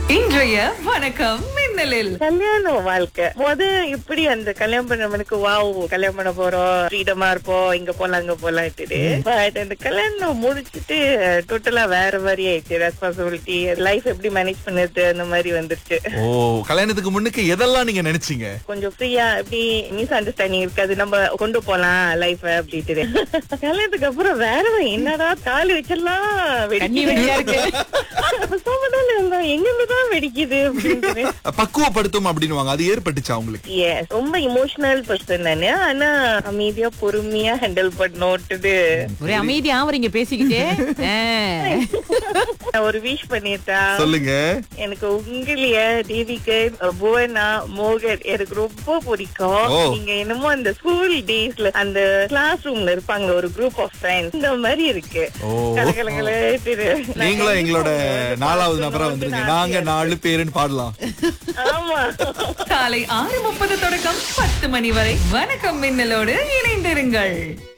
இன்றைய வணக்கம் மின்னலில் கல்யாண வாழ்க்கை முத இப்படி அந்த கல்யாணம் பண்ணவனுக்கு வாவ் கல்யாணம் பண்ண போறோம் ஃப்ரீடமா இருப்போம் இங்க போலாம் அங்க போலாம் பட் அந்த கல்யாணம் முடிச்சிட்டு டோட்டலா வேற மாதிரி ஆயிடுச்சு ரெஸ்பான்சிபிலிட்டி லைஃப் எப்படி மேனேஜ் பண்ணுறது அந்த மாதிரி வந்துருச்சு ஓ கல்யாணத்துக்கு முன்னுக்கு எதெல்லாம் நீங்க நினைச்சீங்க கொஞ்சம் ஃப்ரீயா எப்படி மிஸ் அண்டர்ஸ்டாண்டிங் இருக்காது நம்ம கொண்டு போலாம் லைஃப் அப்படின்ட்டு கல்யாணத்துக்கு அப்புறம் வேற வழி. என்னடா தாலி வச்செல்லாம் கண்ணி வெடியா இருக்கு சோமதால இருந்தா எங்கிருந்துதான் வெடிக்குது அப்படின்ட்டு பக்குவப்படுத்தும் அப்படின்னுவாங்க அது ஏற்பட்டுச்சா உங்களுக்கு Yes, ரொம்ப இமோஷனல் பர்சன் நானு ஆனா அமைதியா பொறுமையா ஹேண்டில் பண்ணோட்டுது ஒரே அமைதியா ஆவறீங்க பேசிக்கிட்டே ஆ. நான் ஒரு விஷ் பண்ணிட்டா சொல்லுங்க எனக்கு உங்களைய தேவிக்கு புவனா மோகன் எனக்கு ரொம்ப பிடிக்கும் ஓ. நீங்க என்னமோ அந்த ஸ்கூல் டேஸ்ல அந்த கிளாஸ் ரூம்ல இருப்பாங்க ஒரு குரூப் ஆஃப் ஃப்ரெண்ட்ஸ் இந்த மாதிரி இருக்கு ஓ. கலகலகல நீங்களும் எங்களோட நாலாவது நபரா வந்துருங்க நாங்க நாலு பேருன்னு பாடலாம் ஆமா காலை ஆறு முப்பது தொடக்கம் பத்து மணி வரை வணக்கம் மின்னலோடு இணைந்திருங்கள்